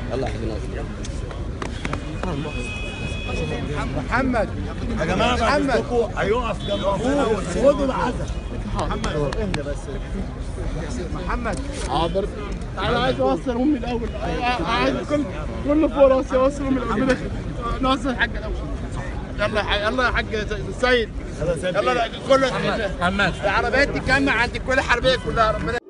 يلا يا حبيبي ناصر محمد يا جماعه بعد اذنكم هيقف جنب اخوه خدوا العزا محمد حاضر انا عايز اوصل امي الاول عايز كل كل فوق راسي اوصل امي الاول نوصل الحاج الاول يلا يا حاج يلا يا حاج سيد يلا لا، كل محمد العربيات تتجمع عند كل حربيه كلها ربنا